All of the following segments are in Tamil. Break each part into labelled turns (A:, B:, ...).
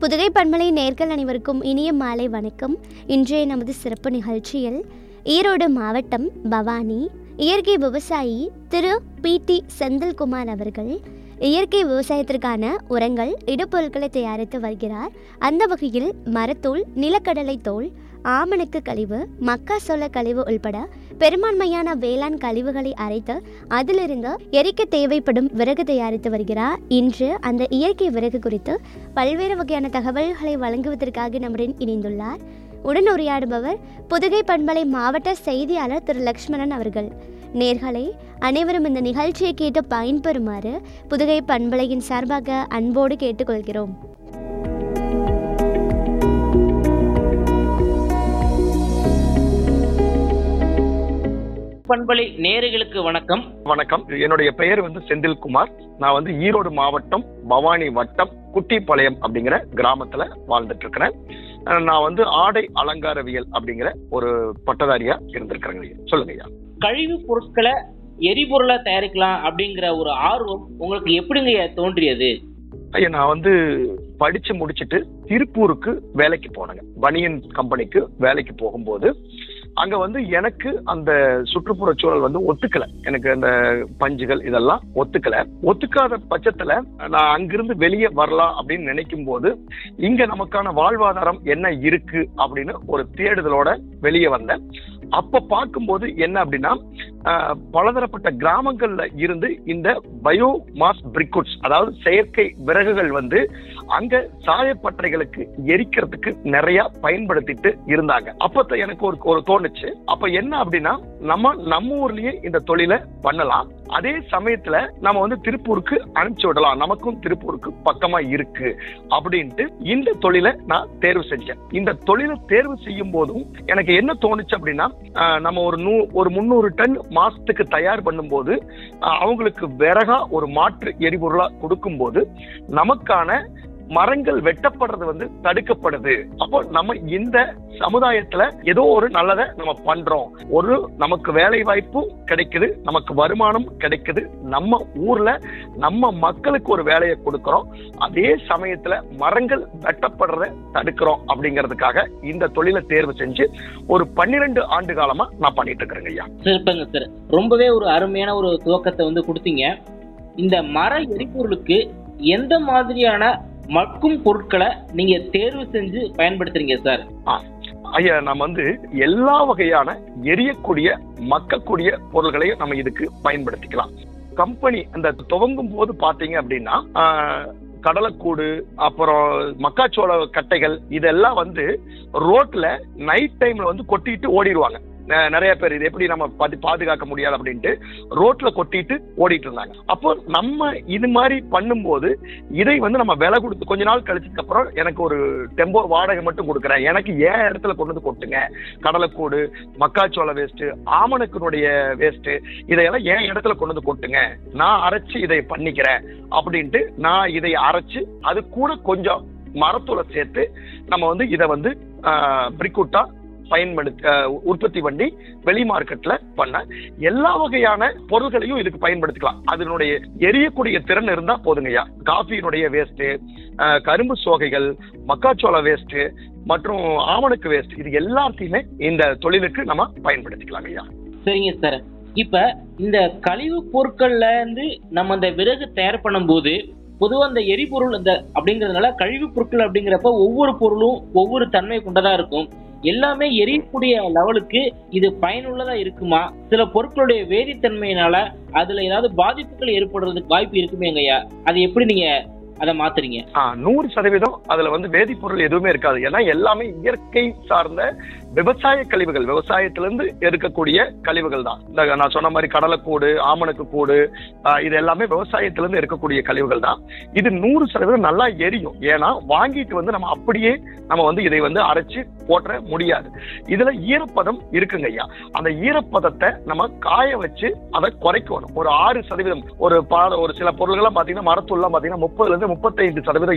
A: புதுகை பண்பலை நேர்கள் அனைவருக்கும் இனிய மாலை வணக்கம் இன்றைய நமது சிறப்பு நிகழ்ச்சியில் ஈரோடு மாவட்டம் பவானி இயற்கை விவசாயி திரு பி டி செந்தில்குமார் அவர்கள் இயற்கை விவசாயத்திற்கான உரங்கள் இடுபொருட்களை தயாரித்து வருகிறார் அந்த வகையில் மரத்தூள் நிலக்கடலை தோல் ஆமணக்கு கழிவு மக்காசோள கழிவு உள்பட பெரும்பான்மையான வேளாண் கழிவுகளை அரைத்து அதிலிருந்து எரிக்க தேவைப்படும் விறகு தயாரித்து வருகிறார் இன்று அந்த இயற்கை விறகு குறித்து பல்வேறு வகையான தகவல்களை வழங்குவதற்காக நம்முடன் இணைந்துள்ளார் உடன் உரையாடுபவர் புதுகை பண்பலை மாவட்ட செய்தியாளர் திரு லக்ஷ்மணன் அவர்கள் நேர்களே அனைவரும் இந்த நிகழ்ச்சியை கேட்டு பயன்பெறுமாறு புதுகை பண்பலையின் சார்பாக அன்போடு கேட்டுக்கொள்கிறோம்
B: பண்பலை நேர்களுக்கு வணக்கம்
C: வணக்கம் என்னுடைய பெயர் வந்து செந்தில்குமார் நான் வந்து ஈரோடு மாவட்டம் பவானி வட்டம் குட்டிப்பாளையம் அப்படிங்கிற கிராமத்துல வாழ்ந்துட்டு இருக்கிறேன் அஹ் நான் வந்து ஆடை அலங்காரவியல் அப்படிங்கிற ஒரு பட்டதாரியா இருந்திருக்கிறேங்க ஐயா. சொல்லுங்க ஐயா
B: கழிவு பொருட்களை எரிபொருளா தயாரிக்கலாம் அப்படிங்கிற ஒரு ஆர்வம் உங்களுக்கு எப்படிங்க தோன்றியது
C: ஐயா நான் வந்து படிச்சு முடிச்சிட்டு திருப்பூருக்கு வேலைக்கு போனேங்க பனியன் கம்பெனிக்கு வேலைக்கு போகும்போது அங்க வந்து எனக்கு அந்த சுற்றுப்புற சூழல் வந்து ஒத்துக்கல எனக்கு அந்த பஞ்சுகள் இதெல்லாம் ஒத்துக்கல ஒத்துக்காத பட்சத்துல நான் அங்கிருந்து வெளியே வரலாம் அப்படின்னு நினைக்கும் போது இங்க நமக்கான வாழ்வாதாரம் என்ன இருக்கு அப்படின்னு ஒரு தேடுதலோட வெளியே வந்தேன் அப்ப பார்க்கும்போது என்ன அப்படின்னா ஆஹ், பலதரப்பட்ட கிராமங்கள்ல இருந்து இந்த பயோ மாஸ் பிரிக்குட்ஸ் அதாவது செயற்கை விறகுகள் வந்து அங்க சாயப்பட்டறைகளுக்கு எரிக்கிறதுக்கு நிறைய பயன்படுத்திட்டு இருந்தாங்க அப்ப த- எனக்கு ஒரு ஒரு தோணுச்சு அப்ப என்ன அப்படின்னா நம்ம நம்ம ஊர்லயே இந்த தொழிலை பண்ணலாம் அதே சமயத்துல நம்ம வந்து திருப்பூருக்கு அனுப்பிச்சு விடலாம் நமக்கும் திருப்பூருக்கு பக்கமா இருக்கு அப்படின்ட்டு இந்த தொழிலை நான் தேர்வு செஞ்சேன் இந்த தொழிலை தேர்வு செய்யும் போதும் எனக்கு என்ன தோணுச்சு அப்படின்னா ஆஹ், நம்ம ஒரு நூ ஒரு முந்நூறு டன் மாசத்துக்கு தயார் பண்ணும்போது ஆஹ், அவங்களுக்கு விறகா ஒரு மாற்று எரிபொருளா கொடுக்கும்போது நமக்கான மரங்கள் வெட்டப்படுறது வந்து தடுக்கப்படுது அப்போ நம்ம இந்த சமுதாயத்துல ஏதோ ஒரு நல்லதை நம்ம பண்றோம் ஒரு நமக்கு வேலை வாய்ப்பும் கிடைக்குது நமக்கு வருமானம் கிடைக்குது நம்ம ஊர்ல நம்ம மக்களுக்கு ஒரு வேலையை கொடுக்கறோம் அதே சமயத்துல மரங்கள் வெட்டப்படுறத தடுக்கிறோம் அப்படிங்கிறதுக்காக இந்த தொழிலை தேர்வு செஞ்சு ஒரு பன்னிரெண்டு ஆண்டு காலமா நான் பண்ணிட்டு இருக்கிறேங்க ஐயா
B: சிறப்புங்க சார் ரொம்பவே ஒரு அருமையான ஒரு துவக்கத்தை வந்து கொடுத்தீங்க இந்த மர எரிபொருளுக்கு எந்த மாதிரியான மக்கும் பொருட்களை நீங்க தேர்வு செஞ்சு பயன்படுத்துறீங்க சார்
C: ஐயா நம்ம வந்து எல்லா வகையான எரியக்கூடிய மக்கக்கூடிய பொருள்களையும் நம்ம இதுக்கு பயன்படுத்திக்கலாம் கம்பெனி அந்த துவங்கும் போது பாத்தீங்க அப்படின்னா ஆஹ், கடலைக்கூடு அப்புறம் மக்காச்சோள கட்டைகள் இதெல்லாம் வந்து ரோட்ல நைட் டைம்ல வந்து கொட்டிட்டு ஓடிடுவாங்க நெ- நிறைய பேர் இது எப்படி நம்ம பாதி பாதுகாக்க முடியாது அப்படின்ட்டு ரோட்ல கொட்டிட்டு ஓடிட்டு இருந்தாங்க அப்போ நம்ம இது மாதிரி பண்ணும்போது இதை வந்து நம்ம விலை கொடுத்து கொஞ்ச நாள் கழிச்சதுக்கு அப்புறம் எனக்கு ஒரு டெம்போ வாடகை மட்டும் கொடுக்குறேன் எனக்கு ஏன் இடத்துல கொண்டு வந்து கொட்டுங்க கடலைக்கூடு மக்காச்சோள வேஸ்ட் ஆமணக்கினுடைய வேஸ்ட் இதையெல்லாம் ஏன் இடத்துல கொண்டு வந்து கொட்டுங்க நான் அரைச்சு இதை பண்ணிக்கிறேன் அப்படின்ட்டு நான் இதை அரைச்சு அது கூட கொஞ்சம் மரத்தூளை சேர்த்து நம்ம வந்து இதை வந்து பிரிக்குட்டா பயன்படுத்தி ஆஹ் உற்பத்தி பண்ணி வெளி மார்க்கெட்ல பண்ண எல்லா வகையான பொருள்களையும் இதுக்கு பயன்படுத்திக்கலாம் அதனுடைய எரியக்கூடிய திறன் இருந்தா போதுங்கய்யா காஃபியினுடைய வேஸ்ட் கரும்பு சோகைகள் மக்காச்சோள வேஸ்ட் மற்றும் ஆமணக்கு வேஸ்ட் இது எல்லாத்தையுமே இந்த தொழிலுக்கு நம்ம பயன்படுத்திக்கலாம் ஐயா
B: சரிங்க சார் இப்ப இந்த கழிவு பொருட்கள்ல இருந்து நம்ம அந்த விறகு தயார் பண்ணும்போது பொதுவா அந்த எரிபொருள் அந்த அப்படிங்கறதுனால கழிவு பொருட்கள் அப்படிங்கிறப்ப ஒவ்வொரு பொருளும் ஒவ்வொரு தன்மை கொண்டதா இருக்கும் எல்லாமே எரியக்கூடிய லெவலுக்கு இது பயனுள்ளதா இருக்குமா சில பொருட்களுடைய வேதித்தன்மையினால அதுல ஏதாவது பாதிப்புகள் ஏற்படுறதுக்கு வாய்ப்பு இருக்குமேங்கய்யா அது எப்படி நீங்க அதை மாத்துறீங்க
C: ஆ, நூறு சதவீதம் அதுல வந்து வேதிப்பொருள் எதுவுமே இருக்காது ஏன்னா எல்லாமே இயற்கை சார்ந்த விவசாய கழிவுகள் விவசாயத்திலிருந்து இருக்கக்கூடிய கழிவுகள் தான் இந்த நான் சொன்ன மாதிரி கடலைக்கூடு ஆமணக்கு கூடு ஆ, இது எல்லாமே விவசாயத்திலிருந்து இருக்கக்கூடிய கழிவுகள் தான் இது நூறு சதவீதம் நல்லா எரியும் ஏன்னா வாங்கிட்டு வந்து நம்ம அப்படியே நம்ம வந்து இதை வந்து அரைச்சு போட்டுற முடியாது இதுல ஈரப்பதம் இருக்குங்க ஐயா அந்த ஈரப்பதத்தை நம்ம காய வச்சு அதை குறைக்கணும் ஒரு ஆறு சதவீதம் ஒரு பா ஒரு சில பொருள்கள்லாம் பாத்தீங்கன்னா மரத்தூள்லாம் பாத்தீங்கன்னா முப்பதுல இருந்து முப்பத்தைந்து சதவீதம் ஈர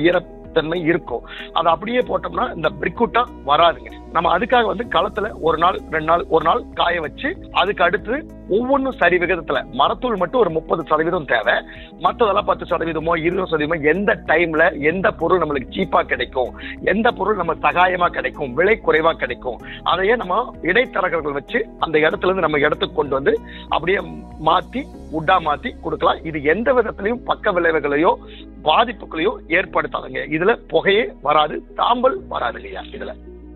C: தன்மை இருக்கும் அதை அப்படியே போட்டோம்னா இந்த பிரிக்குட்டா வராதுங்க நம்ம அதுக்காக வந்து களத்துல ஒரு நாள் ரெண்டு நாள் ஒரு நாள் காய வச்சு அதுக்கு அடுத்து ஒவ்வொன்றும் சரி விகிதத்துல மரத்தூள் மட்டும் ஒரு முப்பது சதவீதம் தேவை மற்றதெல்லாம் பத்து சதவீதமோ இருபது சதவீதமோ எந்த டைம்ல எந்த பொருள் நம்மளுக்கு சீப்பா கிடைக்கும் எந்த பொருள் நம்ம சகாயமா கிடைக்கும் விலை குறைவா கிடைக்கும் அதையே நம்ம இடைத்தரகர்கள் வச்சு அந்த இடத்துல இருந்து நம்ம இடத்துக்கு கொண்டு வந்து அப்படியே மாத்தி உட்டா மாத்தி கொடுக்கலாம் இது எந்த விதத்திலையும் பக்க விளைவுகளையோ பாதிப்புகளையோ ஏற்படுத்தாதுங்க இதுல புகையே வராது தாம்பல் வராது இல்லையா இதுல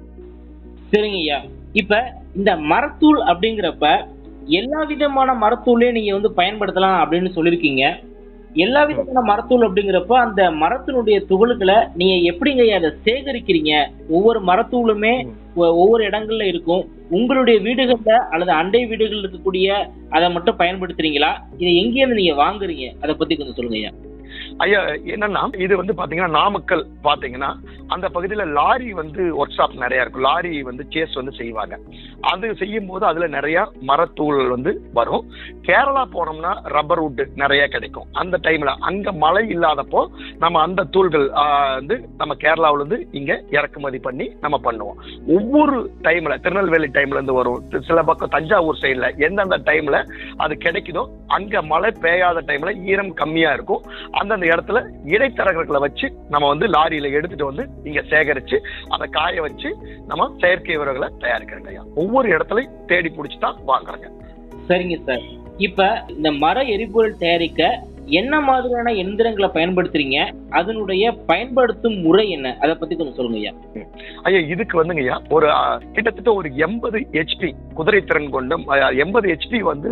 B: சரிங்க ஐயா இப்ப இந்த மரத்தூள் அப்படிங்கிறப்ப எல்லா விதமான மரத்தூளையும் நீங்க வந்து பயன்படுத்தலாம் அப்படின்னு சொல்லியிருக்கீங்க எல்லா விதமான மரத்தூள் அப்படிங்கிறப்ப அந்த மரத்தினுடைய துகள்களை நீங்க எப்படிங்க ஐயா அதை சேகரிக்கிறீங்க ஒவ்வொரு மரத்தூளுமே
C: ம்.
B: ஒ- ஒவ்வொரு இடங்கள்ல இருக்கும் உங்களுடைய வீடுகள்ல அல்லது அண்டை வீடுகள் இருக்கக்கூடிய அதை மட்டும் பயன்படுத்துறீங்களா இதை எங்கேயிருந்து நீங்க வாங்குறீங்க அதை பத்தி கொஞ்சம் சொல்லுங்க ஐயா
C: ஐயா என்னன்னா இது வந்து பாத்தீங்கன்னா நாமக்கல் பாத்தீங்கன்னா அந்த பகுதியில லாரி வந்து ஒர்க் ஷாப் நிறைய இருக்கும் லாரி வந்து சேஸ் வந்து செய்வாங்க அது செய்யும் போது அதுல நிறைய மரத்தூள் வந்து வரும் கேரளா போனோம்னா ரப்பர் வுட் நிறைய கிடைக்கும் அந்த டைம்ல அங்க மழை இல்லாதப்போ நம்ம அந்த தூள்கள் ஆஹ், வந்து நம்ம கேரளாவுல இருந்து இங்க இறக்குமதி பண்ணி நம்ம பண்ணுவோம் ஒவ்வொரு டைம்ல திருநெல்வேலி டைம்ல இருந்து வரும் தி- சில பக்கம் தஞ்சாவூர் சைடுல எந்தெந்த டைம்ல அது கிடைக்குதோ அங்க மழை பெய்யாத டைம்ல ஈரம் கம்மியா இருக்கும் அந்தந்த இடத்துல இடைத்தரகர்களை வச்சு நம்ம வந்து லாரியில எடுத்துட்டு வந்து இங்க சேகரிச்சு அதை காய வச்சு நம்ம செயற்கை உரங்களை தயாரிக்கிறோங்க ஐயா ஒவ்வொரு இடத்துலயும் தேடி பிடிச்சி தான் வாங்குறோங்க
B: சரிங்க சார் இப்ப இந்த மர எரிபொருள் தயாரிக்க என்ன மாதிரியான எந்திரங்களை பயன்படுத்துறீங்க அதனுடைய பயன்படுத்தும் முறை என்ன அதை பத்தி கொஞ்சம் சொல்லுங்க ஐயா
C: ஐயா இதுக்கு வந்துங்க ஐயா ஒரு ஆ, கிட்டத்தட்ட ஒரு எண்பது ஹெச்பி குதிரை திறன் கொண்ட எண்பது ஹெச்பி வந்து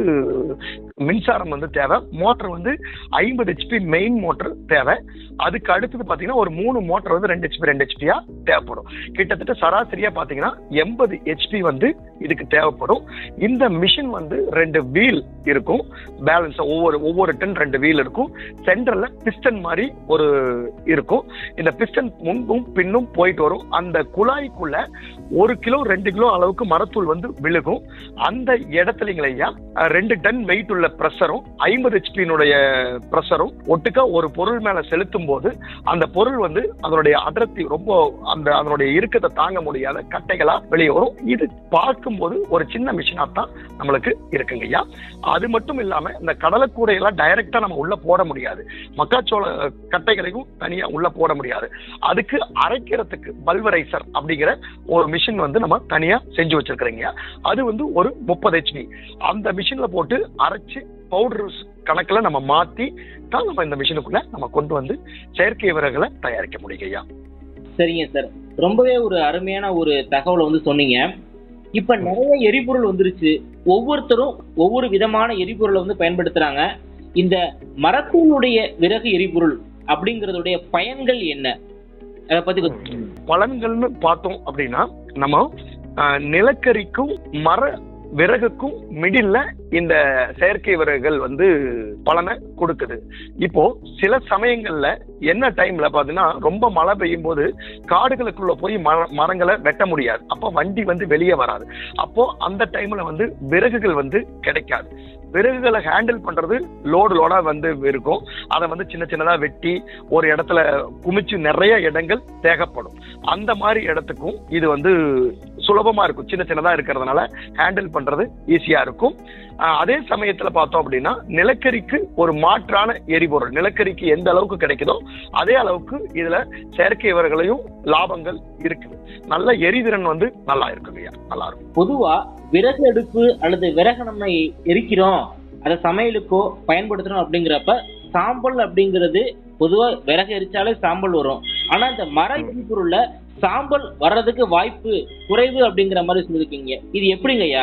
C: மின்சாரம் வந்து தேவை மோட்டர் வந்து ஐம்பது ஹெச்பி மெயின் மோட்டர் தேவை அதுக்கு அடுத்தது பாத்தீங்கன்னா ஒரு மூணு மோட்டர் வந்து ரெண்டு ஹெச்பி ரெண்டு ஹெச்பியா தேவைப்படும் கிட்டத்தட்ட சராசரியா பாத்தீங்கன்னா எண்பது ஹெச்பி வந்து இதுக்கு தேவைப்படும் இந்த மிஷின் வந்து ரெண்டு வீல் இருக்கும் பேலன்ஸ் ஒவ்வொரு ஒவ்வொரு டன் ரெண்டு வீல் இருக்கும் சென்டர்ல பிஸ்டன் மாதிரி ஒரு இருக்கும் இந்த பிஸ்டன் முன்பும் பின்னும் போயிட்டு வரும் அந்த குழாய்க்குள்ள ஒரு கிலோ ரெண்டு கிலோ அளவுக்கு மரத்தூள் வந்து விழுகும் அந்த இடத்துலங்களையா ரெண்டு டன் வெயிட் உள்ள ப்ரெஷரும் ஐம்பது ஹெச்பியினுடைய ப்ரெஷரும் ஒட்டுக்கா ஒரு பொருள் மேல செலுத்தும் போது அந்த பொருள் வந்து அதனுடைய அடர்த்தி ரொம்ப அந்த அதனுடைய இறுக்கத்தை தாங்க முடியாத கட்டைகளா வெளியே வரும் இது பார்க்கும்போது ஒரு சின்ன மிஷினா தான் நம்மளுக்கு இருக்குங்க ஐயா அது மட்டும் இல்லாம இந்த கடலக்கூடையெல்லாம் டைரக்டா நம்ம உள்ள போட முடியாது மக்காச்சோள கட்டைகளையும் தனியா உள்ள போட முடியாது அதுக்கு அரைக்கிறதுக்கு பல்வரைசர் அப்படிங்கிற ஒரு மிஷின் வந்து நம்ம தனியா செஞ்சு வச்சிருக்கிறீங்க அது வந்து ஒரு முப்பது ஹெச்பி அந்த மிஷின்ல போட்டு அரைச்சு பவுடர் கணக்குல நம்ம மாத்தி தான் நம்ம இந்த மிஷினுக்குள்ள நம்ம கொண்டு வந்து செயற்கை விறகுகளை தயாரிக்க முடியும் ஐயா
B: சரிங்க சார் ரொம்பவே ஒரு அருமையான ஒரு தகவலை வந்து சொன்னீங்க இப்ப நிறைய எரிபொருள் வந்துருச்சு ஒவ்வொருத்தரும் ஒவ்வொரு விதமான எரிபொருளை வந்து பயன்படுத்துறாங்க இந்த மரத்தூளுடைய விறகு எரிபொருள் அப்படிங்கறதுடைய பயன்கள் என்ன அதை பத்தி கொஞ்சம்
C: பலன்கள்னு பார்த்தோம் அப்படின்னா நம்ம ஆஹ், நிலக்கரிக்கும் மர விறகுக்கும் மிடில்ல இந்த செயற்கை விறகுகள் வந்து பலனை கொடுக்குது இப்போ சில சமயங்கள்ல என்ன டைம்ல பாத்தீங்கன்னா ரொம்ப மழை பெய்யும் போது காடுகளுக்குள்ள போய் மர மரங்களை வெட்ட முடியாது அப்போ வண்டி வந்து வெளியே வராது அப்போ அந்த டைம்ல வந்து விறகுகள் வந்து கிடைக்காது விறகுகளை ஹேண்டில் பண்றது லோடு லோடா வந்து இருக்கும் அதை வந்து சின்ன சின்னதா வெட்டி ஒரு இடத்துல குமிச்சு நிறைய இடங்கள் தேகப்படும் அந்த மாதிரி இடத்துக்கும் இது வந்து சுலபமா இருக்கும் சின்ன சின்னதா இருக்கிறதுனால ஹேண்டில் பண்றது ஈஸியா இருக்கும் ஆஹ் அதே சமயத்துல பார்த்தோம் அப்படின்னா நிலக்கரிக்கு ஒரு மாற்றான எரிபொருள் நிலக்கரிக்கு எந்த அளவுக்கு கிடைக்குதோ அதே அளவுக்கு இதுல செயற்கை விறகுலையும் லாபங்கள் இருக்குது நல்ல எரிதிறன் வந்து நல்லா இருக்குங்கய்யா நல்லா இருக்கும்
B: பொதுவா விறகு அடுப்பு அல்லது விறகு நம்ம எரிக்கிறோம் அதை சமையலுக்கோ பயன்படுத்துறோம் அப்படிங்கிறப்ப சாம்பல் அப்படிங்கிறது பொதுவா விறகு எரிச்சாலே சாம்பல் வரும் ஆனா இந்த மர எரிபொருள்ல சாம்பல் வர்றதுக்கு வாய்ப்பு குறைவு அப்படிங்கிற மாதிரி சொல்லியிருக்கீங்க இது எப்படிங்க ஐயா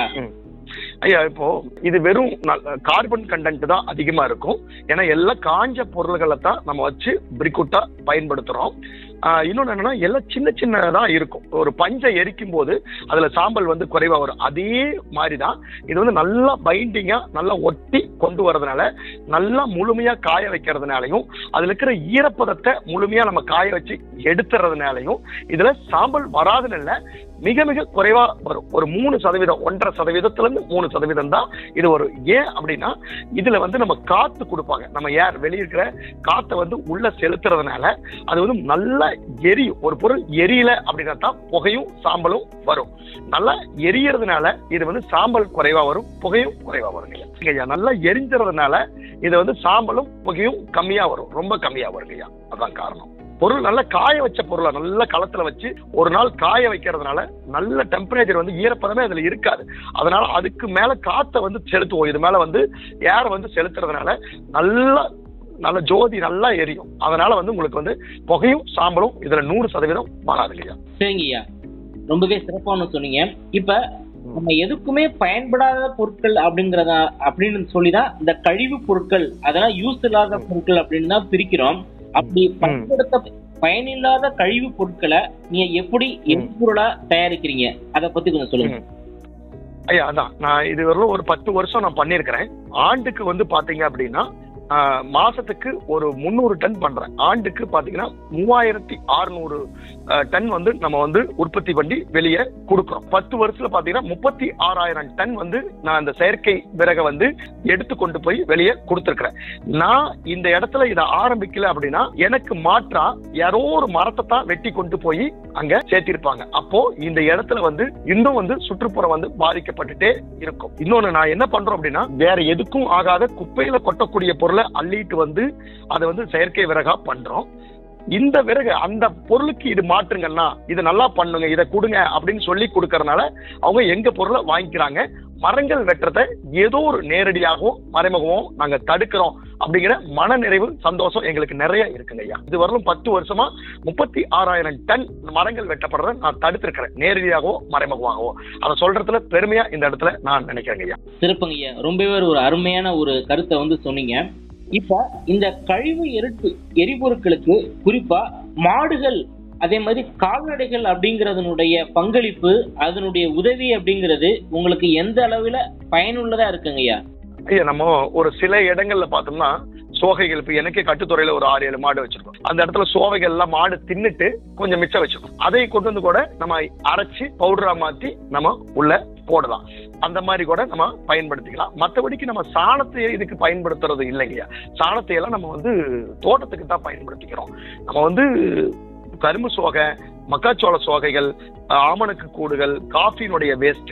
C: ஐயா இப்போ இது வெறும் கார்பன் கண்டென்ட் தான் அதிகமா இருக்கும் ஏன்னா எல்லாம் காஞ்ச பொருள்களை தான் நம்ம வச்சு பிரிக்குட்டா பயன்படுத்துறோம் ஆஹ் இன்னொன்னு என்னன்னா எல்லாம் சின்ன சின்னதா இருக்கும் ஒரு பஞ்சை எரிக்கும் போது அதுல சாம்பல் வந்து குறைவா வரும் அதே மாதிரிதான் இது வந்து நல்லா பைண்டிங்கா நல்லா ஒட்டி கொண்டு வரதுனால நல்லா முழுமையா காய வைக்கிறதுனாலையும் அதுல இருக்கிற ஈரப்பதத்தை முழுமையா நம்ம காய வச்சு எடுத்துறதுனாலையும் இதுல சாம்பல் வராதுன்னு இல்ல மிக மிக குறைவா வரும் ஒரு மூணு சதவீதம் ஒன்றரை சதவீதத்துல இருந்து மூணு சதவீதம் தான் இது வரும் ஏன் அப்படின்னா இதுல வந்து நம்ம காத்து கொடுப்பாங்க நம்ம ஏர் வெளியிருக்கிற காத்தை வந்து உள்ள செலுத்துறதுனால அது வந்து நல்லா எரியும் ஒரு பொருள் எரியல அப்படின்னா தான் புகையும் சாம்பலும் வரும் நல்லா எரியறதுனால இது வந்து சாம்பல் குறைவா வரும் புகையும் குறைவா வருங்க ஐயா நல்லா எரிஞ்சறதுனால இது வந்து சாம்பலும் புகையும் கம்மியா வரும் ரொம்ப கம்மியா வருங்க ஐயா அதான் காரணம் பொருள் நல்லா காய வச்ச பொருளை நல்ல களத்துல வச்சு ஒரு நாள் காய வைக்கிறதுனால நல்ல டெம்பரேச்சர் வந்து ஈரப்பதமே அதுல இருக்காது அதனால அதுக்கு மேல காத்தை வந்து செலுத்துவோம் இது மேல வந்து ஏர் வந்து செலுத்துறதுனால நல்லா நல்ல ஜோதி நல்லா எரியும் அதனால வந்து உங்களுக்கு வந்து புகையும் சாம்பலும் இதுல நூறு சதவீதம் வராதுங்க ஐயா
B: சரிங்கய்யா ரொம்பவே சிறப்பான சொன்னீங்க இப்ப நம்ம எதுக்குமே பயன்படாத பொருட்கள் அப்படிங்கறத அப்படின்னு சொல்லிதான் இந்த கழிவு பொருட்கள் அதெல்லாம் யூஸ் இல்லாத பொருட்கள் அப்படின்னு தான் பிரிக்கிறோம் அப்படி பயன்படுத்த பயனில்லாத கழிவு பொருட்களை நீங்க எப்படி எரிபொருளா தயாரிக்கிறீங்க அத பத்தி கொஞ்சம் சொல்லுங்க
C: ஐயா அதான் நான் இது வரலும் ஒரு பத்து வருஷம் நான் பண்ணியிருக்கிறேன் ஆண்டுக்கு வந்து பாத்தீங்க அப்படின்னா ஆஹ், மாசத்துக்கு ஒரு முந்நூறு டன் பண்றேன் ஆண்டுக்கு பாத்தீங்கன்னா மூவாயிரத்தி அறுநூறு டன் வந்து நம்ம வந்து உற்பத்தி பண்ணி வெளியே கொடுக்குறோம் பத்து வருஷத்துல பாத்தீங்கன்னா முப்பத்தி ஆறாயிரம் டன் வந்து நான் இந்த செயற்கை விறகை வந்து எடுத்து கொண்டு போய் வெளியே கொடுத்துருக்கிறேன் நான் இந்த இடத்துல இதை ஆரம்பிக்கல அப்படின்னா எனக்கு மாற்றா யாரோ ஒரு மரத்தை தான் வெட்டி கொண்டு போய் அங்க சேர்த்திருப்பாங்க அப்போ இந்த இடத்துல வந்து இன்னும் வந்து சுற்றுப்புறம் வந்து பாதிக்கப்பட்டுட்டே இருக்கும் இன்னொன்னு நான் என்ன பண்றோம் அப்படின்னா வேற எதுக்கும் ஆகாத குப்பையில கொட்டக்கூடிய பொருளை அள்ளிட்டு வந்து அதை வந்து செயற்கை விறகா பண்றோம் இந்த விறகு அந்த பொருளுக்கு இது மாற்றுங்கன்னா இது நல்லா பண்ணுங்க இதை கொடுங்க அப்படின்னு சொல்லி கொடுக்கறதுனால அவங்க எங்க பொருளை வாங்கிக்கிறாங்க மரங்கள் வெட்டுறதை ஏதோ ஒரு நேரடியாகவும் மறைமுகமாகவும் நாங்க தடுக்கிறோம் அப்படிங்கிற மன நிறைவு சந்தோஷம் எங்களுக்கு நிறைய இருக்குங்க ஐயா இது வரலும் பத்து வருஷமா முப்பத்தி ஆறாயிரம் டன் மரங்கள் வெட்டப்படுறத நான் தடுத்திருக்கிறேன் நேரடியாகவோ மறைமுகமாகவோ அதை சொல்றதுல பெருமையா இந்த இடத்துல நான் நினைக்கிறேங்க ஐயா
B: சிறப்புங்கய்யா ரொம்பவே ஒரு அருமையான ஒரு கருத்தை வந்து சொன்னீங்க இப்ப இந்த கழிவு எரிப்பு எரிபொருட்களுக்கு குறிப்பா மாடுகள் அதே மாதிரி கால்நடைகள் அப்படிங்கறதனுடைய பங்களிப்பு அதனுடைய உதவி அப்படிங்கிறது உங்களுக்கு எந்த அளவுல பயனுள்ளதா இருக்குங்கய்யா
C: ஐயா நம்ம ஒரு சில இடங்கள்ல பார்த்தோம்னா சோகைகள் இப்ப எனக்கே கட்டுத்துறையில ஒரு ஆறு ஏழு மாடு வச்சிருக்கோம் அந்த இடத்துல சோகைகள் எல்லாம் மாடு தின்னுட்டு கொஞ்சம் மிச்சம் வச்சிருக்கோம் அதை கொண்டு வந்து கூட நம்ம அரைச்சு பவுடரா மாத்தி நம்ம உள்ள போடலாம் அந்த மாதிரி கூட நம்ம பயன்படுத்திக்கலாம் மற்றபடிக்கு நம்ம சாணத்தை இதுக்கு பயன்படுத்துறது இல்லைங்கய்யா சாணத்தை எல்லாம் நம்ம வந்து தோட்டத்துக்கு தான் பயன்படுத்திக்கிறோம் நம்ம வந்து கரும்பு சோகை மக்காச்சோள சோகைகள் அஹ், ஆமணக்கு கூடுகள் காஃபியினுடைய வேஸ்ட்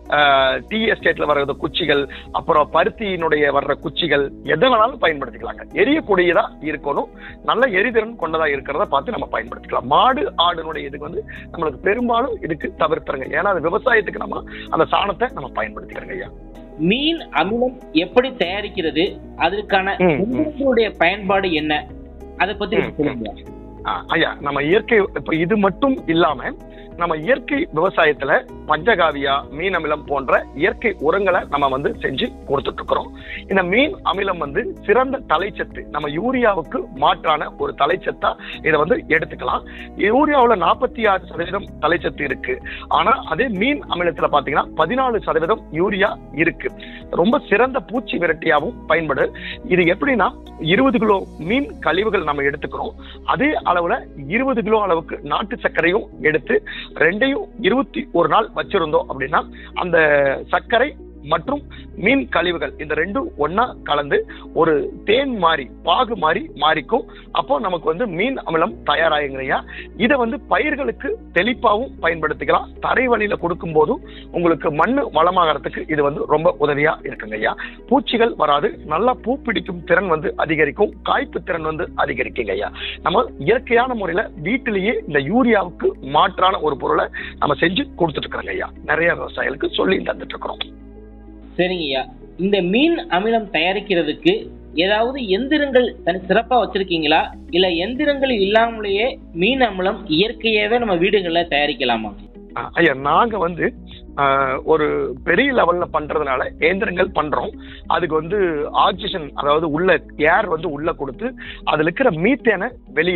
C: டீ எஸ்டேட்ல வர்ற குச்சிகள் அப்புறம் பருத்தியினுடைய வர்ற குச்சிகள் எதை வேணாலும் பயன்படுத்திக்கலாங்க எரியக்கூடியதா இருக்கணும் நல்ல எரிதிறன் கொண்டதா இருக்கிறத பார்த்து நம்ம பயன்படுத்திக்கலாம் மாடு ஆடுனுடைய இதுக்கு வந்து நம்மளுக்கு பெரும்பாலும் இதுக்கு தவிர்த்துறங்க ஏன்னா அது விவசாயத்துக்கு நம்ம அந்த சாணத்தை நம்ம பயன்படுத்திக்கிறோங்க ஐயா
B: மீன் அமிலம் எப்படி தயாரிக்கிறது அதற்கான
C: ம், ம்.
B: எந்திரங்களுடைய பயன்பாடு என்ன அதை பத்தி
C: ம்,
B: சொல்லுங்க
C: ஆ, ஐயா நம்ம இயற்கை இப்ப இது மட்டும் இல்லாம நம்ம இயற்கை விவசாயத்துல பஞ்சகாவியா மீன் அமிலம் போன்ற இயற்கை உரங்களை நம்ம வந்து செஞ்சு கொடுத்துட்டு இருக்கிறோம் இந்த மீன் அமிலம் வந்து சிறந்த தலைச்சத்து நம்ம யூரியாவுக்கு மாற்றான ஒரு தலைச்சத்தா இதை வந்து எடுத்துக்கலாம் யூரியாவுல நாற்பத்தி ஆறு சதவீதம் தலைச்சத்து இருக்கு ஆனா அதே மீன் அமிலத்துல பாத்தீங்கன்னா பதினாலு சதவீதம் யூரியா இருக்கு ரொம்ப சிறந்த பூச்சி விரட்டியாவும் பயன்படு இது எப்படின்னா இருபது கிலோ மீன் கழிவுகள் நம்ம எடுத்துக்கிறோம் அதே அளவுல இருபது கிலோ அளவுக்கு நாட்டு சர்க்கரையும் எடுத்து ரெண்டையும் இருபத்தி ஒரு நாள் வச்சிருந்தோம் அப்படின்னா அந்த சர்க்கரை மற்றும் மீன் கழிவுகள் இந்த ரெண்டும் ஒண்ணா கலந்து ஒரு தேன் மாதிரி பாகு மாதிரி மாறிக்கும் அப்போ நமக்கு வந்து மீன் அமிலம் தயாராகுங்கய்யா இதை வந்து பயிர்களுக்கு தெளிப்பாகவும் பயன்படுத்திக்கலாம் தரை வழியில கொடுக்கும் போதும் உங்களுக்கு மண்ணு வளமாகறதுக்கு இது வந்து ரொம்ப உதவியா இருக்குங்க ஐயா பூச்சிகள் வராது நல்லா பூ பிடிக்கும் திறன் வந்து அதிகரிக்கும் காய்ப்பு திறன் வந்து அதிகரிக்குங்க ஐயா நம்ம இயற்கையான முறையில வீட்டிலேயே இந்த யூரியாவுக்கு மாற்றான ஒரு பொருளை நம்ம செஞ்சு கொடுத்துட்டு இருக்கிறோங்க ஐயா நிறைய விவசாயிகளுக்கு சொல்லி தந்துட்டு இருக்கிறோம்
B: சரிங்கய்யா இந்த மீன் அமிலம் தயாரிக்கிறதுக்கு ஏதாவது எந்திரங்கள் தனி சிறப்பா வச்சிருக்கீங்களா இல்ல எந்திரங்கள் இல்லாமலேயே மீன் அமிலம் இயற்கையாவே நம்ம வீடுகள்ல தயாரிக்கலாமா
C: ஆஹ் ஐயா நாங்க வந்து ஆஹ் ஒரு பெரிய லெவல்ல பண்றதுனால இயந்திரங்கள் பண்றோம் அதுக்கு வந்து ஆக்சிஜன் அதாவது உள்ள ஏர் வந்து உள்ள கொடுத்து அதுல இருக்கிற மீத்தேனை வெளியேற்றுறோம்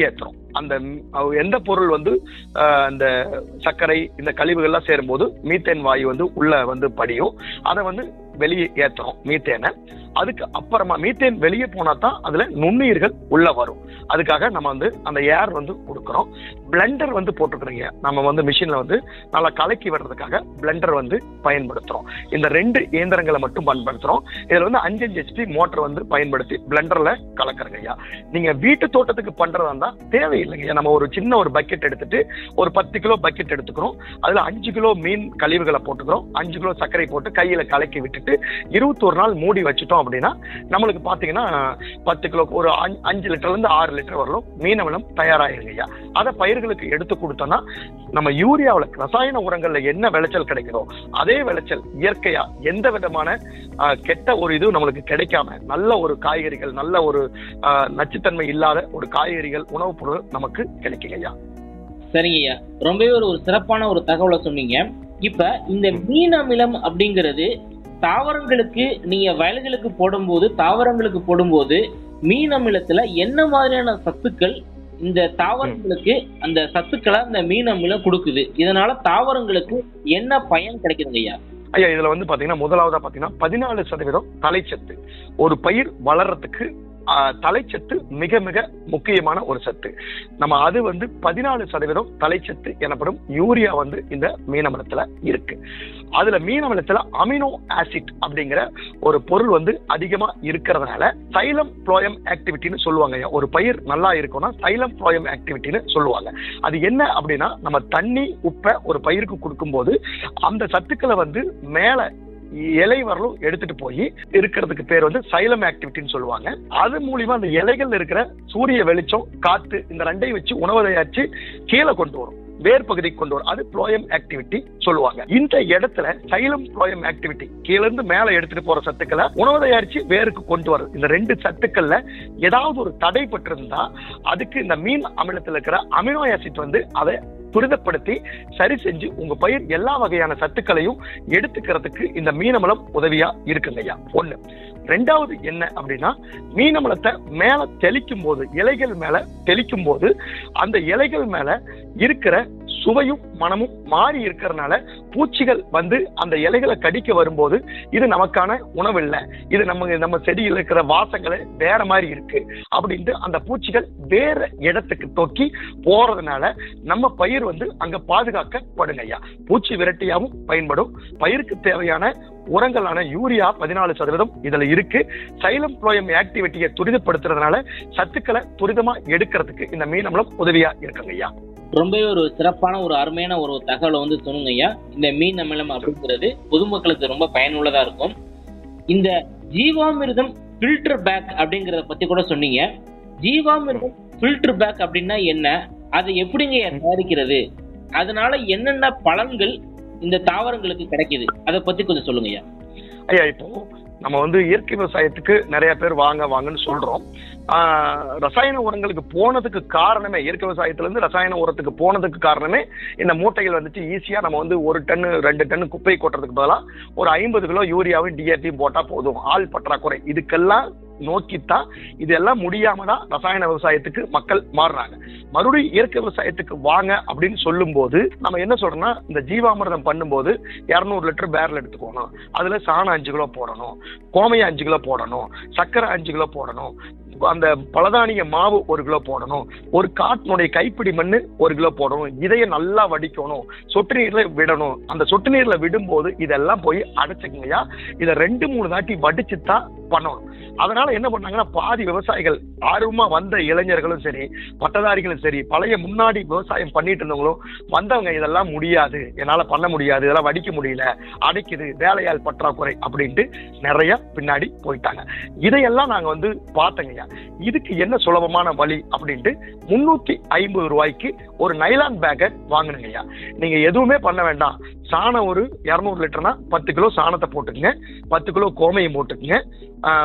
C: அந்த ம், அஹ், எந்த பொருள் வந்து அஹ், அந்த சர்க்கரை இந்த கழிவுகள்லாம் சேரும்போது மீத்தேன் வாயு வந்து உள்ள வந்து படியும் அதை வந்து வெளியே ஏத்துறோம் மீத்தேனை அதுக்கு அப்புறமா மீத்தேன் வெளியே போனா தான் அதுல நுண்ணுயிர்கள் உள்ள வரும் அதுக்காக நம்ம வந்து அந்த ஏர் வந்து கொடுக்குறோம் பிளெண்டர் வந்து போட்டுக்கிறீங்க நம்ம வந்து மிஷின்ல வந்து நல்லா கலக்கி விடுறதுக்காக பிளெண்டர் வந்து பயன்படுத்துறோம் இந்த ரெண்டு இயந்திரங்களை மட்டும் பயன்படுத்துறோம் இதுல வந்து அஞ்சு அஞ்சு ஹெச்பி மோட்டர் வந்து பயன்படுத்தி பிளெண்டர்ல கலக்குறங்க ஐயா நீங்க வீட்டு தோட்டத்துக்கு பண்றதா இருந்தா தேவையில்லைங்க ஐயா நம்ம ஒரு சின்ன ஒரு பக்கெட் எடுத்துட்டு ஒரு பத்து கிலோ பக்கெட் எடுத்துக்கிறோம் அதுல அஞ்சு கிலோ மீன் கழிவுகளை போட்டுக்கிறோம் அஞ்சு கிலோ சர்க்கரை போட்டு கையில கலக்கி விட்டுட்டு இருபத்தொரு நாள் மூடி வச்சுட்டோம் அப்படின்னா நம்மளுக்கு பாத்தீங்கன்னா பத்து கிலோ ஒரு அஞ்சு- அஞ்சு லிட்டர்ல இருந்து ஆறு லிட்டர் வரலும் மீன் அமிலம் தயாராயிருங்க ஐயா அதை பயிர்களுக்கு எடுத்து கொடுத்தோம்னா நம்ம யூரியாவுல ரசாயன உரங்கள்ல என்ன விளைச்சல் கிடைக்குதோ அதே விளைச்சல் இயற்கையா எந்த விதமான ஆஹ், கெட்ட ஒரு இது நம்மளுக்கு கிடைக்காம நல்ல ஒரு காய்கறிகள் நல்ல ஒரு ஆஹ், நச்சுத்தன்மை இல்லாத ஒரு காய்கறிகள் உணவுப் பொருள் நமக்கு கிடைக்குங்க ஐயா
B: சரிங்க ஐயா ரொம்பவே ஒரு ஒரு சிறப்பான ஒரு தகவலை சொன்னீங்க இப்ப இந்த மீன் அமிலம் அப்படிங்கிறது தாவரங்களுக்கு நீங்க வயல்களுக்கு போடும்போது தாவரங்களுக்கு போடும்போது மீன் அமிலத்துல என்ன மாதிரியான சத்துக்கள் இந்த தாவரங்களுக்கு அந்த சத்துக்களை அந்த மீன் அமிலம் கொடுக்குது இதனால தாவரங்களுக்கு என்ன பயன் கிடைக்குதுங்க ஐயா
C: ஐயா இதுல வந்து பாத்தீங்கன்னா முதலாவதா பாத்தீங்கன்னா பதினாலு சதவீதம் தலைச்சத்து ஒரு பயிர் வளர்றதுக்கு ஆஹ், தலைச்சத்து மிக மிக முக்கியமான ஒரு சத்து நம்ம அது வந்து பதினாலு சதவீதம் தலைச்சத்து எனப்படும் யூரியா வந்து இந்த மீனமிலத்துல இருக்கு அதுல மீனமிலத்துல அமினோ ஆசிட் அப்படிங்கிற ஒரு பொருள் வந்து அதிகமா இருக்கிறதுனால சைலம் ப்ளோயம் ஆக்டிவிட்டின்னு சொல்லுவாங்க ஐயா. ஒரு பயிர் நல்லா இருக்கும்னா சைலம் ப்ளோயம் ஆக்டிவிட்டின்னு சொல்லுவாங்க அது என்ன அப்படின்னா நம்ம தண்ணி உப்பை ஒரு பயிருக்கு கொடுக்கும்போது அந்த சத்துக்களை வந்து மேல இலை வரலும் எடுத்துட்டு போய் இருக்கிறதுக்கு பேர் வந்து சைலம் ஆக்டிவிட்டின்னு சொல்லுவாங்க அது மூலியமா அந்த இலைகள் இருக்கிற சூரிய வெளிச்சம் காத்து இந்த ரெண்டையும் வச்சு உணவு தயாரிச்சு கீழே கொண்டு வரும் வேர் பகுதிக்கு கொண்டு வரும் அது ப்ளோயம் ஆக்டிவிட்டி சொல்லுவாங்க இந்த இடத்துல சைலம் ப்ளோயம் ஆக்டிவிட்டி கீழ இருந்து மேல எடுத்துட்டு போற சத்துக்களை உணவு தயாரிச்சு வேருக்கு கொண்டு வரும் இந்த ரெண்டு சத்துக்கள்ல ஏதாவது ஒரு தடைப்பட்டிருந்தா அதுக்கு இந்த மீன் அமிலத்தில் இருக்கிற அமினோ ஆசிட் வந்து அதை துரிதப்படுத்தி சரி செஞ்சு உங்க பயிர் எல்லா வகையான சத்துக்களையும் எடுத்துக்கிறதுக்கு இந்த மீனமலம் உதவியா இருக்குங்க ஐயா ஒண்ணு ரெண்டாவது என்ன அப்படின்னா மீனமலத்தை மேல தெளிக்கும் போது இலைகள் மேல தெளிக்கும் போது அந்த இலைகள் மேல இருக்கிற சுவையும் மனமும் மாறி இருக்கிறதுனால பூச்சிகள் வந்து அந்த இலைகளை கடிக்க வரும்போது இது நமக்கான உணவு இல்லை இது நம்ம நம்ம செடியில் இருக்கிற வாசங்களே வேற மாதிரி இருக்கு அப்படின்ட்டு அந்த பூச்சிகள் வேற இடத்துக்கு தொக்கி போறதுனால நம்ம பயிர் வந்து அங்க பாதுகாக்கப்படுங்க ஐயா பூச்சி விரட்டியாவும் பயன்படும் பயிருக்கு தேவையான உரங்களான யூரியா பதினாலு சதவீதம் இதுல இருக்கு சைலம் ப்ளோயம் ஆக்டிவிட்டியை துரிதப்படுத்துறதுனால சத்துக்களை துரிதமா எடுக்கிறதுக்கு இந்த மீனம்லம் உதவியா இருக்குங்க ஐயா
B: ரொம்பவே ஒரு சிறப்பான ஒரு அருமையான ஒரு தகவலை வந்து சொன்னீங்க ஐயா இந்த மீன் அமிலம் அப்படிங்கிறது பொதுமக்களுக்கு ரொம்ப பயனுள்ளதா இருக்கும் இந்த ஜீவாமிர்தம் ஃபில்டர் பேக் அப்படிங்கறத பத்தி கூட சொன்னீங்க ஜீவாமிர்தம் ஃபில்டர் பேக் அப்படின்னா என்ன அதை எப்படிங்க தயாரிக்கிறது அதனால என்னென்ன பலன்கள் இந்த தாவரங்களுக்கு கிடைக்குது அதை பத்தி கொஞ்சம் சொல்லுங்க ஐயா
C: ஐயா இப்போ நம்ம வந்து இயற்கை விவசாயத்துக்கு நிறைய பேர் வாங்க வாங்கன்னு சொல்றோம் ஆஹ், ரசாயன உரங்களுக்கு போனதுக்கு காரணமே இயற்கை விவசாயத்துல இருந்து ரசாயன உரத்துக்கு போனதுக்கு காரணமே இந்த மூட்டைகள் வந்துட்டு ஈஸியா நம்ம வந்து ஒரு டன்னு ரெண்டு டன்னு குப்பை கொட்டுறதுக்கு பதிலா ஒரு ஐம்பது கிலோ யூரியாவும் டிஏபியும் போட்டா போதும் ஆள் பற்றாக்குறை இதுக்கெல்லாம் நோக்கித்தான் இதெல்லாம் முடியாம தான் ரசாயன விவசாயத்துக்கு மக்கள் மாறுறாங்க மறுபடியும் இயற்கை விவசாயத்துக்கு வாங்க அப்படின்னு சொல்லும்போது நம்ம என்ன சொல்றோம்னா இந்த ஜீவாமிர்தம் பண்ணும்போது இரநூறு லிட்டர் பேரல் எடுத்துக்கணும் அதுல சாணம் அஞ்சு கிலோ போடணும் கோமையை அஞ்சு கிலோ போடணும் சர்க்கரை அஞ்சு கிலோ போடணும் அந்த பலதானிய மாவு ஒரு கிலோ போடணும் ஒரு காட்டினுடைய கைப்பிடி மண்ணு ஒரு கிலோ போடணும் இதைய நல்லா வடிக்கணும் சொட்டு நீர்ல விடணும் அந்த சொட்டு நீர்ல விடும்போது இதெல்லாம் போய் அடைச்சுக்கங்கய்யா இதை ரெண்டு மூணு தாட்டி வடிச்சு தான் பண்ணணும் அதனால என்ன பண்ணாங்கன்னா பாதி விவசாயிகள் ஆர்வமா வந்த இளைஞர்களும் சரி பட்டதாரிகளும் சரி பழைய முன்னாடி விவசாயம் பண்ணிட்டு இருந்தவங்களும் வந்தவங்க இதெல்லாம் முடியாது என்னால பண்ண முடியாது இதெல்லாம் வடிக்க முடியல அடைக்குது வேலையாள் பற்றாக்குறை அப்படின்ட்டு நிறைய பின்னாடி போயிட்டாங்க இதையெல்லாம் நாங்க வந்து பார்த்தோங்கய்யா இதுக்கு என்ன சுலபமான வழி அப்படின்ட்டு முன்னூத்தி ஐம்பது ரூபாய்க்கு ஒரு நைலான் பேக்கை வாங்கினுங்கய்யா நீங்க எதுவுமே பண்ண வேண்டாம் சாணம் ஒரு இரநூறு லிட்டர்னா பத்து கிலோ சாணத்தை போட்டுக்கங்க பத்து கிலோ கோமையை போட்டுக்கங்க ஆஹ் ஒரு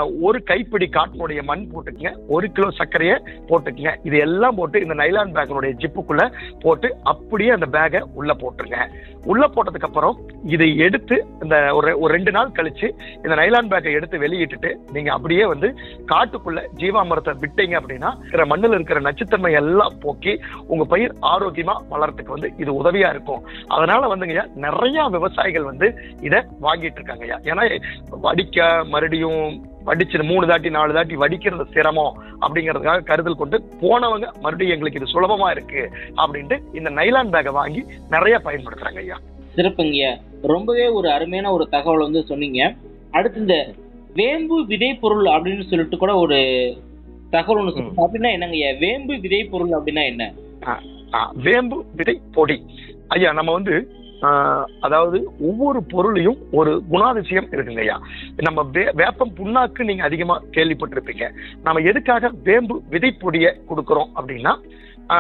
C: கைப்பிடி காட்டினுடைய மண் போட்டுக்கங்க ஒரு கிலோ சர்க்கரையை போட்டுக்கங்க இது எல்லாம் போட்டு இந்த நைலான் பேக்கினுடைய ஜிப்புக்குள்ள போட்டு அப்படியே அந்த பேக்கை உள்ள போட்டுருங்க உள்ள போட்டதுக்கு அப்புறம் இதை எடுத்து இந்த ஒரு ஒரு ரெண்டு நாள் கழிச்சு இந்த நைலான் பேக்கை எடுத்து வெளியிட்டுட்டு நீங்க அப்படியே வந்து காட்டுக்குள்ள ஜீவாமிரத்தை விட்டீங்க அப்படின்னா இருக்கிற மண்ணுல இருக்கிற நச்சுத்தன்மை எல்லாம் போக்கி உங்க பயிர் ஆரோக்கியமா வளர்றதுக்கு வந்து இது உதவியா இருக்கும் அதனால வந்துங்கய்யா நிறைய விவசாயிகள் வந்து இதை வாங்கிட்டு இருக்காங்கய்யா ஏன்னா வடிக்க மறுபடியும் வடிச்சு மூணு தாட்டி நாலு தாட்டி வடிக்கிறது சிரமம் அப்படிங்கிறதுக்காக கருதல் கொண்டு போனவங்க மறுபடியும் எங்களுக்கு இது சுலபமா இருக்கு அப்படின்ட்டு இந்த நைலான் பேக்கை வாங்கி நிறைய பயன்படுத்துறாங்க ஐயா
B: சிறப்புங்கய்யா ரொம்பவே ஒரு அருமையான ஒரு தகவல் வந்து சொன்னீங்க அடுத்து இந்த வேம்பு விதை பொருள் அப்படின்னு சொல்லிட்டு கூட ஒரு தகவல் ஒன்று சொன்னீங்க அப்படின்னா என்னங்கய்யா வேம்பு விதை பொருள் அப்படின்னா என்ன
C: ஆ, வேம்பு விதை பொடி ஐயா நம்ம வந்து ஆ, அதாவது ஒவ்வொரு பொருளையும் ஒரு குணாதிசயம் இருக்குங்க ஐயா நம்ம வே வேப்பம் புண்ணாக்கு நீங்க அதிகமா கேள்விப்பட்டிருப்பீங்க நம்ம எதுக்காக வேம்பு விதை பொடியை கொடுக்குறோம் அப்படின்னா ஆ,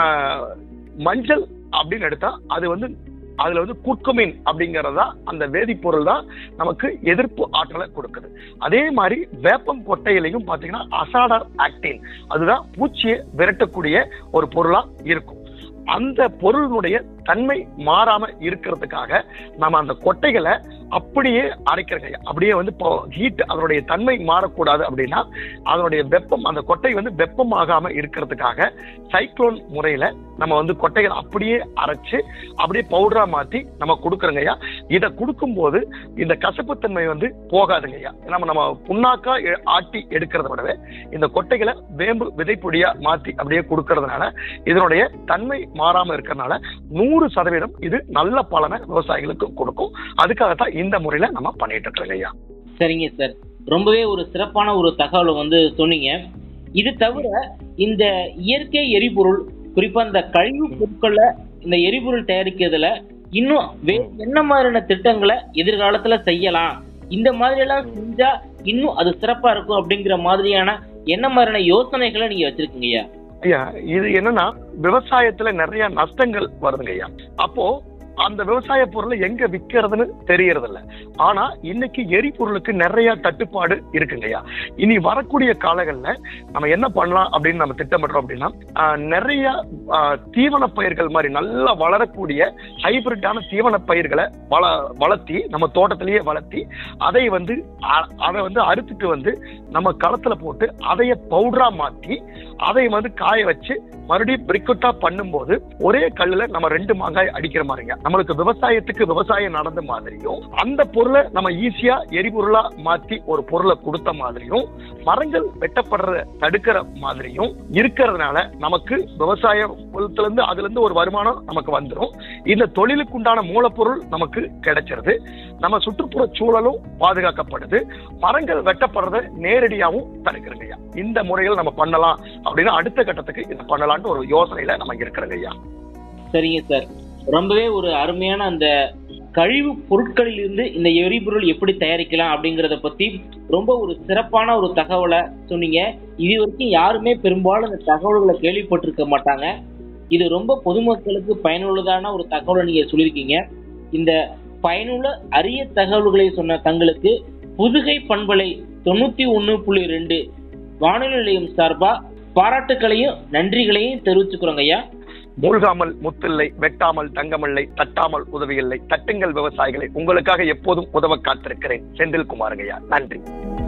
C: மஞ்சள் அப்படின்னு எடுத்தா அது வந்து அதுல வந்து குர்குமின் அப்படிங்கறதா அந்த வேதிப்பொருள் தான் நமக்கு எதிர்ப்பு ஆற்றலை கொடுக்குது அதே மாதிரி வேப்பம் கொட்டையிலையும் பாத்தீங்கன்னா அசாடர் ஆக்டின் அதுதான் பூச்சியை விரட்டக்கூடிய ஒரு பொருளா இருக்கும் அந்த பொருளினுடைய தன்மை மாறாம இருக்கிறதுக்காக நம்ம அந்த கொட்டைகளை அப்படியே அரைக்கிறோங்க அப்படியே வந்து இப்போ ஹீட் அதனுடைய தன்மை மாறக்கூடாது அப்படின்னா அதனுடைய வெப்பம் அந்த கொட்டை வந்து வெப்பமாகாம இருக்கிறதுக்காக சைக்ளோன் முறையில நம்ம வந்து கொட்டைகளை அப்படியே அரைச்சு அப்படியே பவுடரா மாத்தி நம்ம கொடுக்குறோங்கய்யா இதை கொடுக்கும்போது இந்த கசப்புத்தன்மை வந்து போகாதுங்கய்யா நம்ம நம்ம புண்ணாக்கா எ- ஆட்டி எடுக்கிறத விடவே இந்த கொட்டைகளை வேம்பு விதைப்பொடியா மாத்தி அப்படியே கொடுக்கறதுனால இதனுடைய தன்மை மாறாம இருக்கறனால நூறு சதவீதம் இது நல்ல பலனை விவசாயிகளுக்கு கொடுக்கும் அதுக்காகத்தான் இந்த முறையில நம்ம பண்ணிட்டு இருக்கிறோங்க ஐயா
B: சரிங்க சார் ரொம்பவே ஒரு சிறப்பான ஒரு தகவலை வந்து சொன்னீங்க இது தவிர இந்த இயற்கை எரிபொருள் குறிப்பா இந்த கழிவு பொருட்கள்ல இந்த எரிபொருள் தயாரிக்கிறதுல இன்னும் வே- என்ன மாதிரியான திட்டங்களை எதிர்காலத்துல செய்யலாம் இந்த மாதிரி எல்லாம் செஞ்சா இன்னும் அது சிறப்பா இருக்கும் அப்படிங்கிற மாதிரியான என்ன மாதிரியான யோசனைகளை நீங்க வச்சிருக்கீங்க ஐயா
C: ஐயா இது என்னன்னா விவசாயத்துல நிறைய நஷ்டங்கள் வருதுங்க ஐயா அப்போ அந்த விவசாய பொருளை எங்க விற்கிறதுன்னு தெரியறது இல்ல ஆனா இன்னைக்கு எரிபொருளுக்கு நிறைய தட்டுப்பாடு இருக்குங்க ஐயா இனி வரக்கூடிய காலங்கள்ல நம்ம என்ன பண்ணலாம் அப்படின்னு நம்ம திட்டமிடுறோம் அப்படின்னா ஆஹ், நிறைய ஆஹ், தீவன பயிர்கள் மாதிரி நல்லா வளரக்கூடிய ஹைபிரிட்டான தீவன பயிர்களை வள வளர்த்தி நம்ம தோட்டத்திலேயே வளர்த்தி அதை வந்து அ- அதை வந்து அறுத்துட்டு வந்து நம்ம களத்துல போட்டு அதைய பவுடரா மாத்தி அதை வந்து காய வச்சு மறுபடியும் பிரிக்குட்டா பண்ணும்போது ஒரே கல்லுல நம்ம ரெண்டு மாங்காய் அடிக்கிற மாதிரிங்க நம்மளுக்கு விவசாயத்துக்கு விவசாயம் நடந்த மாதிரியும் அந்த பொருளை நம்ம ஈஸியா எரிபொருளா மாத்தி ஒரு பொருளை கொடுத்த மாதிரியும் மரங்கள் வெட்டப்படுறத தடுக்கிற மாதிரியும் இருக்கிறதுனால நமக்கு விவசாயத்துல இருந்து அதுல இருந்து ஒரு வருமானம் நமக்கு வந்துடும் இந்த தொழிலுக்கு உண்டான மூலப்பொருள் நமக்கு கிடைச்சிருது நம்ம சுற்றுப்புற சூழலும் பாதுகாக்கப்படுது மரங்கள் வெட்டப்படுறத நேரடியாகவும் தடுக்கிறங்க ஐயா இந்த முறைகள் நம்ம பண்ணலாம் அப்படின்னா அடுத்த கட்டத்துக்கு இதை பண்ணலாம்னு ஒரு யோசனையில நம்ம இருக்கிறோங்க ஐயா
B: சரிங்க சார் ரொம்பவே ஒரு அருமையான அந்த கழிவு பொருட்களில் இருந்து இந்த எரிபொருள் எப்படி தயாரிக்கலாம் அப்படிங்கறத பத்தி ரொம்ப ஒரு சிறப்பான ஒரு தகவலை சொன்னீங்க இது வரைக்கும் யாருமே பெரும்பாலும் இந்த தகவல்களை கேள்விப்பட்டிருக்க மாட்டாங்க இது ரொம்ப பொதுமக்களுக்கு பயனுள்ளதான ஒரு தகவலை நீங்க சொல்லியிருக்கீங்க இந்த பயனுள்ள அரிய தகவல்களை சொன்ன தங்களுக்கு புதுகை பண்பலை தொண்ணூத்தி ஒண்ணு புள்ளி ரெண்டு வானொலி நிலையம் சார்பா பாராட்டுக்களையும் நன்றிகளையும் தெரிவிச்சுக்கிறோங்க ஐயா
C: மூழ்காமல் முத்தில்லை வெட்டாமல் தங்கமில்லை தட்டாமல் உதவியில்லை தட்டுங்கள் விவசாயிகளை உங்களுக்காக எப்போதும் உதவ காத்திருக்கிறேன் செந்தில் குமாருங்கய்யா நன்றி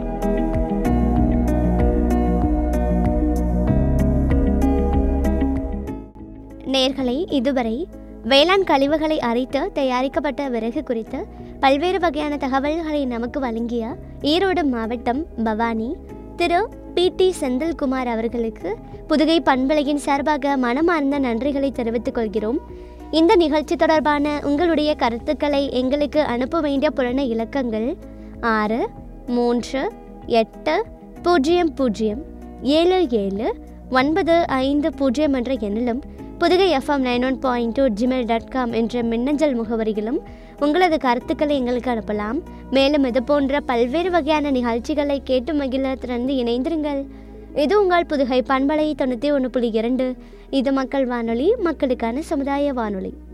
A: நேர்களை இதுவரை வேளாண் கழிவுகளை அரைத்து தயாரிக்கப்பட்ட விறகு குறித்து பல்வேறு வகையான தகவல்களை நமக்கு வழங்கிய ஈரோடு மாவட்டம் பவானி திரு பி டி செந்தில்குமார் அவர்களுக்கு புதுகை பண்பலையின் சார்பாக மனமார்ந்த நன்றிகளை தெரிவித்துக் கொள்கிறோம் இந்த நிகழ்ச்சி தொடர்பான உங்களுடைய கருத்துக்களை எங்களுக்கு அனுப்ப வேண்டிய புலன இலக்கங்கள் ஆறு மூன்று எட்டு பூஜ்ஜியம் பூஜ்ஜியம் ஏழு ஏழு ஒன்பது ஐந்து பூஜ்ஜியம் என்ற எண்ணிலும் Pudugai FM nine one point two Gmail dot com என்ற மின்னஞ்சல் முகவரியிலும் உங்களது கருத்துக்களை எங்களுக்கு அனுப்பலாம் மேலும் இது போன்ற பல்வேறு வகையான நிகழ்ச்சிகளை கேட்டு மகிழ திறந்து இணைந்திருங்கள் இது உங்கள் புதுகை பண்பலை தொண்ணூற்றி ஒன்று புள்ளி இரண்டு இது மக்கள் வானொலி மக்களுக்கான சமுதாய வானொலி